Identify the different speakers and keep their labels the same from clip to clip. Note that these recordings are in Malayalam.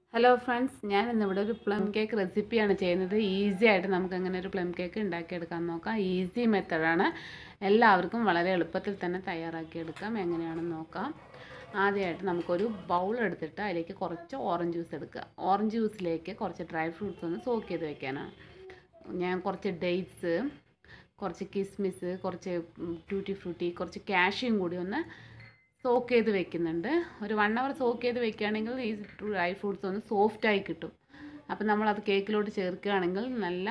Speaker 1: ഹലോ ഫ്രണ്ട്സ് ഞാൻ ഇന്നിവിടെ ഒരു പ്ലം കേക്ക് റെസിപ്പിയാണ് ചെയ്യുന്നത് ഈസി ആയിട്ട് നമുക്ക് അങ്ങനെ ഒരു പ്ലം കേക്ക് ഉണ്ടാക്കിയെടുക്കാൻ നോക്കാം ഈസി മെത്തഡാണ് എല്ലാവർക്കും വളരെ എളുപ്പത്തിൽ തന്നെ തയ്യാറാക്കിയെടുക്കാം എങ്ങനെയാണെന്ന് നോക്കാം ആദ്യമായിട്ട് നമുക്കൊരു ബൗൾ എടുത്തിട്ട് അതിലേക്ക് കുറച്ച് ഓറഞ്ച് ജ്യൂസ് എടുക്കുക ഓറഞ്ച് ജ്യൂസിലേക്ക് കുറച്ച് ഡ്രൈ ഫ്രൂട്ട്സ് ഒന്ന് സോക്ക് ചെയ്ത് വെക്കാനാണ് ഞാൻ കുറച്ച് ഡേറ്റ്സ് കുറച്ച് കിസ്മിസ് കുറച്ച് ട്യൂട്ടി ഫ്രൂട്ടി കുറച്ച് കാഷ്യും കൂടി ഒന്ന് സോക്ക് ചെയ്ത് വെക്കുന്നുണ്ട് ഒരു വൺ അവർ സോക്ക് ചെയ്ത് വെക്കുകയാണെങ്കിൽ ഈ ഡ്രൈ ഫ്രൂട്ട്സ് ഒന്ന് സോഫ്റ്റായി കിട്ടും അപ്പം നമ്മളത് കേക്കിലോട്ട് ചേർക്കുകയാണെങ്കിൽ നല്ല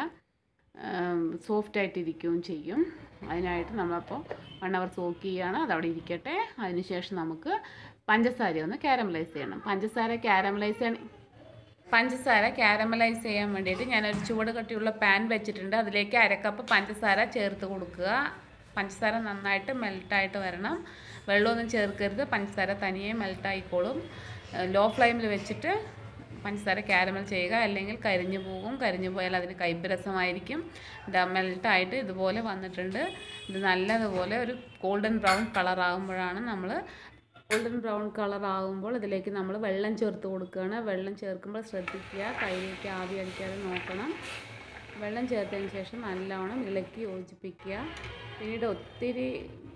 Speaker 1: സോഫ്റ്റ് ആയിട്ടിരിക്കുകയും ചെയ്യും അതിനായിട്ട് നമ്മളപ്പോൾ വൺ അവർ സോക്ക് ചെയ്യുകയാണ് അതവിടെ ഇരിക്കട്ടെ അതിനുശേഷം നമുക്ക് പഞ്ചസാര ഒന്ന് കാരമലൈസ് ചെയ്യണം പഞ്ചസാര കാരമലൈസ് ചെയ്യണം പഞ്ചസാര കാരമലൈസ് ചെയ്യാൻ വേണ്ടിയിട്ട് ഞാനൊരു ചുവട് കട്ടിയുള്ള പാൻ വെച്ചിട്ടുണ്ട് അതിലേക്ക് അരക്കപ്പ് പഞ്ചസാര ചേർത്ത് കൊടുക്കുക പഞ്ചസാര നന്നായിട്ട് മെൽട്ടായിട്ട് വരണം വെള്ളമൊന്നും ചേർക്കരുത് പഞ്ചസാര തനിയെ മെൽട്ടായിക്കോളും ലോ ഫ്ലെയിമിൽ വെച്ചിട്ട് പഞ്ചസാര കാരമൽ ചെയ്യുക അല്ലെങ്കിൽ കരിഞ്ഞു പോകും കരിഞ്ഞു പോയാൽ അതിന് കൈപ്പരസമായിരിക്കും ഇതാ മെൽട്ടായിട്ട് ഇതുപോലെ വന്നിട്ടുണ്ട് ഇത് നല്ലതുപോലെ ഒരു ഗോൾഡൻ ബ്രൗൺ കളറാകുമ്പോഴാണ് നമ്മൾ ഗോൾഡൻ ബ്രൗൺ കളർ ആകുമ്പോൾ ഇതിലേക്ക് നമ്മൾ വെള്ളം ചേർത്ത് കൊടുക്കുകയാണ് വെള്ളം ചേർക്കുമ്പോൾ ശ്രദ്ധിക്കുക കയ്യിലേക്ക് ആവി അടിക്കാതെ നോക്കണം വെള്ളം ചേർത്തതിന് ശേഷം നല്ലവണ്ണം ഇളക്കി യോജിപ്പിക്കുക പിന്നീട് ഒത്തിരി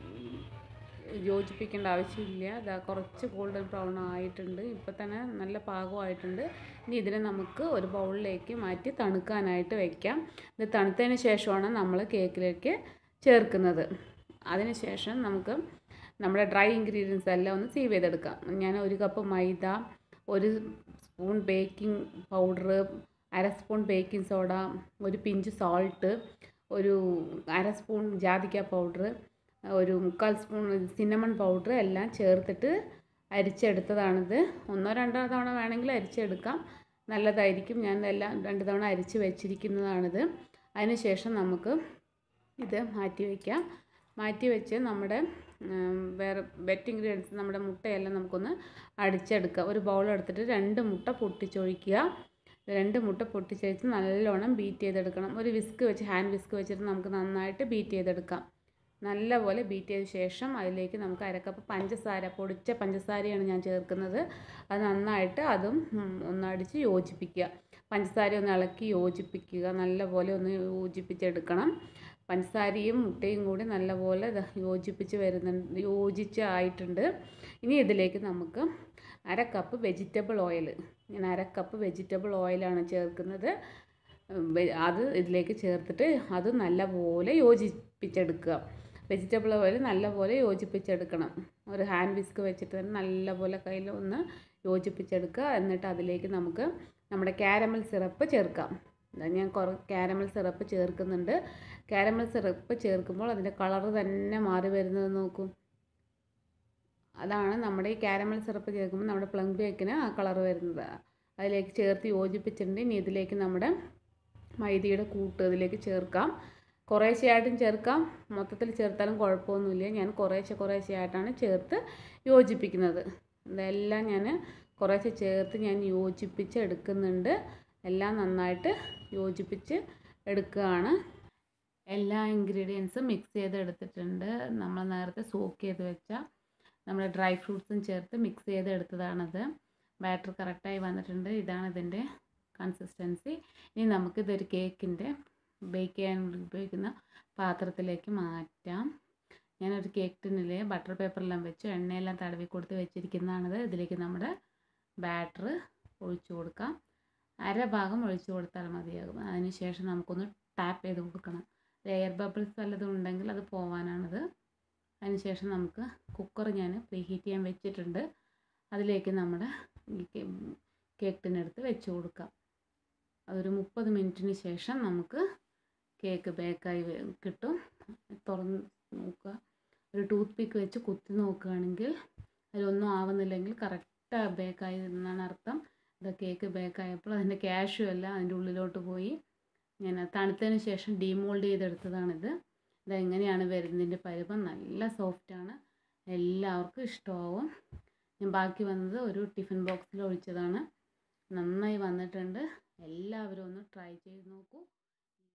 Speaker 1: യോജിപ്പിക്കേണ്ട ആവശ്യമില്ല ഇതാ കുറച്ച് ഗോൾഡൻ ബ്രൗൺ ആയിട്ടുണ്ട് ഇപ്പോൾ തന്നെ നല്ല പാകമായിട്ടുണ്ട് ഇനി ഇതിനെ നമുക്ക് ഒരു ബൗളിലേക്ക് മാറ്റി തണുക്കാനായിട്ട് വെക്കാം ഇത് തണുത്തതിന് ശേഷമാണ് നമ്മൾ കേക്കിലേക്ക് ചേർക്കുന്നത് അതിന് ശേഷം നമുക്ക് നമ്മുടെ ഡ്രൈ ഇൻഗ്രീഡിയൻസ് എല്ലാം ഒന്ന് സീവ് ചെയ്തെടുക്കാം ഞാൻ ഒരു കപ്പ് മൈദ ഒരു സ്പൂൺ ബേക്കിംഗ് പൗഡർ അര സ്പൂൺ ബേക്കിംഗ് സോഡ ഒരു പിഞ്ച് സോൾട്ട് ഒരു അര സ്പൂൺ ജാതിക്ക പൗഡർ ഒരു മുക്കാൽ സ്പൂൺ സിന്നമൺ പൗഡർ എല്ലാം ചേർത്തിട്ട് അരിച്ചെടുത്തതാണിത് ഒന്നോ രണ്ടോ തവണ വേണമെങ്കിൽ അരിച്ചെടുക്കാം നല്ലതായിരിക്കും ഞാൻ എല്ലാം രണ്ട് തവണ അരിച്ച് വെച്ചിരിക്കുന്നതാണിത് അതിനുശേഷം നമുക്ക് ഇത് മാറ്റി വയ്ക്കാം മാറ്റി വെച്ച് നമ്മുടെ വേറെ വെറ്റ് ഇൻഗ്രീഡിയൻസ് നമ്മുടെ മുട്ടയെല്ലാം നമുക്കൊന്ന് അടിച്ചെടുക്കാം ഒരു ബൗൾ എടുത്തിട്ട് രണ്ട് മുട്ട പൊട്ടിച്ചൊഴിക്കുക രണ്ട് മുട്ട പൊട്ടിച്ചൊഴിച്ച് നല്ലോണം ബീറ്റ് ചെയ്തെടുക്കണം ഒരു വിസ്ക് വെച്ച് ഹാൻഡ് വിസ്ക് വെച്ചിട്ട് നമുക്ക് നന്നായിട്ട് ബീറ്റ് ചെയ്തെടുക്കാം നല്ലപോലെ ബീറ്റ് ചെയ്ത ശേഷം അതിലേക്ക് നമുക്ക് അരക്കപ്പ് പഞ്ചസാര പൊടിച്ച പഞ്ചസാരയാണ് ഞാൻ ചേർക്കുന്നത് അത് നന്നായിട്ട് അതും ഒന്നടിച്ച് യോജിപ്പിക്കുക പഞ്ചസാര ഒന്ന് ഇളക്കി യോജിപ്പിക്കുക നല്ലപോലെ ഒന്ന് യോജിപ്പിച്ചെടുക്കണം പഞ്ചസാരയും മുട്ടയും കൂടി നല്ലപോലെ യോജിപ്പിച്ച് വരുന്നുണ്ട് യോജിച്ച് ആയിട്ടുണ്ട് ഇനി ഇതിലേക്ക് നമുക്ക് അര കപ്പ് വെജിറ്റബിൾ ഓയിൽ ഞാൻ അര കപ്പ് വെജിറ്റബിൾ ഓയിലാണ് ചേർക്കുന്നത് അത് ഇതിലേക്ക് ചേർത്തിട്ട് അത് നല്ലപോലെ യോജിപ്പിച്ചെടുക്കുക വെജിറ്റബിൾ ഓയിൽ നല്ലപോലെ യോജിപ്പിച്ചെടുക്കണം ഒരു ഹാൻഡ് വിസ്ക് വെച്ചിട്ട് തന്നെ നല്ലപോലെ കയ്യിൽ ഒന്ന് യോജിപ്പിച്ചെടുക്കുക എന്നിട്ട് അതിലേക്ക് നമുക്ക് നമ്മുടെ കാരമൽ സിറപ്പ് ചേർക്കാം ഞാൻ കുറേ കാരമൽ സിറപ്പ് ചേർക്കുന്നുണ്ട് കാരമൽ സിറപ്പ് ചേർക്കുമ്പോൾ അതിൻ്റെ കളറ് തന്നെ മാറി വരുന്നത് നോക്കും അതാണ് നമ്മുടെ ഈ കാരമൽ സിറപ്പ് ചേർക്കുമ്പോൾ നമ്മുടെ പ്ലം കേക്കിന് ആ കളർ വരുന്നത് അതിലേക്ക് ചേർത്ത് യോജിപ്പിച്ചിട്ടുണ്ട് ഇനി ഇതിലേക്ക് നമ്മുടെ മൈദയുടെ കൂട്ട് ഇതിലേക്ക് ചേർക്കാം കുറേശ്ശെയായിട്ടും ചേർക്കാം മൊത്തത്തിൽ ചേർത്താലും കുഴപ്പമൊന്നുമില്ല ഞാൻ കുറേശ്ശെ കുറേശ്ശെയായിട്ടാണ് ചേർത്ത് യോജിപ്പിക്കുന്നത് ഇതെല്ലാം ഞാൻ കുറേശ്ശെ ചേർത്ത് ഞാൻ യോജിപ്പിച്ച് എടുക്കുന്നുണ്ട് എല്ലാം നന്നായിട്ട് യോജിപ്പിച്ച് എടുക്കുകയാണ് എല്ലാ ഇൻഗ്രീഡിയൻസും മിക്സ് ചെയ്ത് എടുത്തിട്ടുണ്ട് നമ്മൾ നേരത്തെ സോക്ക് ചെയ്ത് വെച്ച നമ്മുടെ ഡ്രൈ ഫ്രൂട്ട്സും ചേർത്ത് മിക്സ് ചെയ്ത് എടുത്തതാണത് ബാറ്റർ കറക്റ്റായി വന്നിട്ടുണ്ട് ഇതാണ് ഇതിൻ്റെ കൺസിസ്റ്റൻസി ഇനി നമുക്കിതൊരു കേക്കിൻ്റെ ബേക്ക് ചെയ്യാൻ ഉപയോഗിക്കുന്ന പാത്രത്തിലേക്ക് മാറ്റാം ഞാനൊരു കേക്ക് ടിന്നിൽ ബട്ടർ പേപ്പറെല്ലാം വെച്ച് എണ്ണയെല്ലാം തടവി കൊടുത്ത് വെച്ചിരിക്കുന്നതാണിത് ഇതിലേക്ക് നമ്മുടെ ബാറ്റർ ഒഴിച്ചു കൊടുക്കാം അര ഭാഗം ഒഴിച്ചു കൊടുത്താൽ മതിയാകും അതിനുശേഷം നമുക്കൊന്ന് ടാപ്പ് ചെയ്ത് കൊടുക്കണം എയർ ബബിൾസ് വല്ലതും ഉണ്ടെങ്കിൽ അത് പോവാനാണിത് അതിനുശേഷം നമുക്ക് കുക്കർ ഞാൻ പ്രീഹീറ്റ് ചെയ്യാൻ വെച്ചിട്ടുണ്ട് അതിലേക്ക് നമ്മുടെ കേക്ക് ടിന്നെടുത്ത് വെച്ച് കൊടുക്കാം അതൊരു മുപ്പത് മിനിറ്റിന് ശേഷം നമുക്ക് കേക്ക് ബേക്കായി കിട്ടും തുറന്ന് നോക്കുക ഒരു ടൂത്ത് പിക്ക് വെച്ച് കുത്തി നോക്കുകയാണെങ്കിൽ അതിലൊന്നും ആവുന്നില്ലെങ്കിൽ കറക്റ്റ് ബേക്കായി എന്നാണ് അർത്ഥം ഇത് കേക്ക് ബേക്കായപ്പോൾ അതിൻ്റെ ക്യാഷും എല്ലാം അതിൻ്റെ ഉള്ളിലോട്ട് പോയി ഞാൻ തണുത്തതിന് ശേഷം ഡീമോൾഡ് ചെയ്തെടുത്തതാണിത് ഇതെങ്ങനെയാണ് വരുന്നതിൻ്റെ പരുവം നല്ല സോഫ്റ്റാണ് എല്ലാവർക്കും ഇഷ്ടമാവും ഞാൻ ബാക്കി വന്നത് ഒരു ടിഫിൻ ബോക്സിൽ ഒഴിച്ചതാണ് നന്നായി വന്നിട്ടുണ്ട് എല്ലാവരും ഒന്ന് ട്രൈ ചെയ്ത് നോക്കൂ